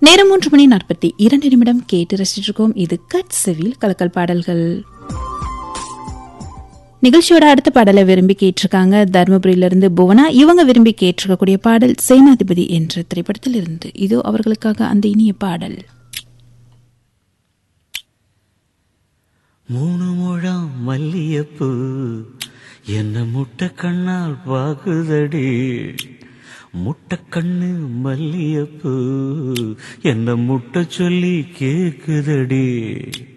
நேரம் மூன்று மணி நாற்பத்தி இரண்டு நிமிடம் கேட்டு ரசிச்சிட்டு இருக்கோம் இது கட் செவில் கலக்கல் பாடல்கள் நிகழ்ச்சியோட அடுத்த பாடலை விரும்பி கேட்டிருக்காங்க தருமபுரியில இருந்து புவனா இவங்க விரும்பி கேட்டிருக்கக்கூடிய பாடல் சேனாதிபதி என்ற திரைப்படத்தில் இருந்து இதோ அவர்களுக்காக அந்த இனிய பாடல் மூணு முழம் மல்லியப்பூ என்ன முட்டை கண்ணால் பாகுதடி முட்டை கண்ணு மல்லியப்பூ என்ன முட்டை சொல்லி கேக்குதடி